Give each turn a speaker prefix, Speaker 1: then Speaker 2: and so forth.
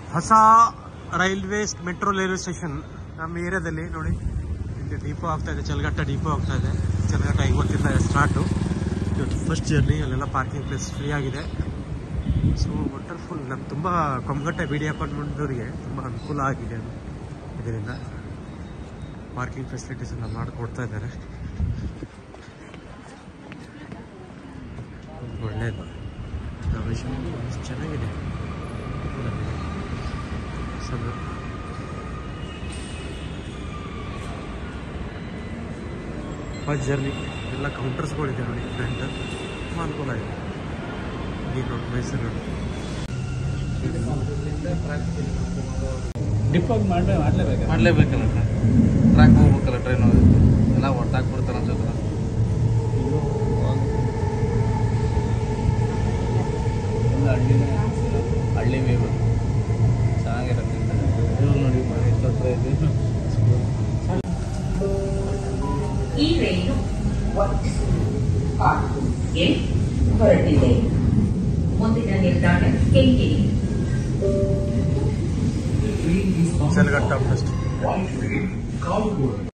Speaker 1: ಹೊಸ railway metro railway station ನಮ್ಮ ಏರಿಯಾದಲ್ಲಿ ನೋಡಿ ಇಲ್ಲಿ ಡಿಪೋ ಆಗ್ತಾ ಇದೆ ಚಲಗಟ್ಟ ಡಿಪೋ ಆಗ್ತಾ ಇದೆ ಚಲಗಟ್ಟ ಇವತ್ತಿಂದ ಸ್ಟಾರ್ಟು ಇವತ್ತು ಫಸ್ಟ್ ಜರ್ನಿ ಅಲ್ಲೆಲ್ಲ ಪಾರ್ಕಿಂಗ್ ಪ್ಲೇಸ್ ಫ್ರೀ ಆಗಿದೆ ಸೊ ವಂಡರ್ಫುಲ್ ನಮ್ಮ ತುಂಬ ಕೊಮ್ಮಗಟ್ಟೆ ಬಿ ಡಿ ಅಪಾರ್ಟ್ಮೆಂಟ್ದವರಿಗೆ ತುಂಬ ಅನುಕೂಲ ಆಗಿದೆ ಅದು ಇದರಿಂದ ಪಾರ್ಕಿಂಗ್ ಫೆಸಿಲಿಟೀಸ್ ಎಲ್ಲ ಮಾಡಿಕೊಡ್ತಾ ಇದ್ದಾರೆ ಒಳ್ಳೆಯದು ಲೊಕೇಶನ್ ಚೆನ್ನಾಗಿದೆ ಸಣ್ಣ ಫಸ್ಟ್ ಜರ್ನಿ ಎಲ್ಲ ಕೌಂಟರ್ಸ್ಗಳಿದೆ ನೋಡಿ ಫ್ರಂಟ್ ತುಂಬ ಅನುಕೂಲ ಇದೆ ಇಲ್ಲಿ ನೋಡಿ ಮೈಸೂರು
Speaker 2: ಡಿಪ್ಪೋಗಿ ಮಾಡಲೇ ಮಾಡಲೇಬೇಕು
Speaker 3: ಮಾಡ್ಲೇಬೇಕಲ್ಲ ಟ್ರ್ಯಾಕ್ ಹೋಗ್ಬೇಕಲ್ಲ ಟ್ರೈನ್ ಎಲ್ಲ ಹೊರ್ತಾಕ್ಬಿಡ್ತಾರೆ ಅನ್ಸುತ್ತಲ್ಲ
Speaker 2: ಎಲ್ಲ ಹಳ್ಳಿನೇ ಹಳ್ಳಿ ಮೇವು ಚೆನ್ನಾಗಿರುತ್ತೆ
Speaker 3: ಇವ್ರು ನೋಡಿ ಎಷ್ಟು ಹತ್ರ ಇದೆ
Speaker 4: ಈ ರೈಲು ಗೆ ಹೊರಟಿದೆ ಮುಂದಿನ ನಿಲ್ದಾಣ ಕೆಂಗೇರಿ
Speaker 1: ಚಲಗಟ್ಟ ಫಸ್ಟ್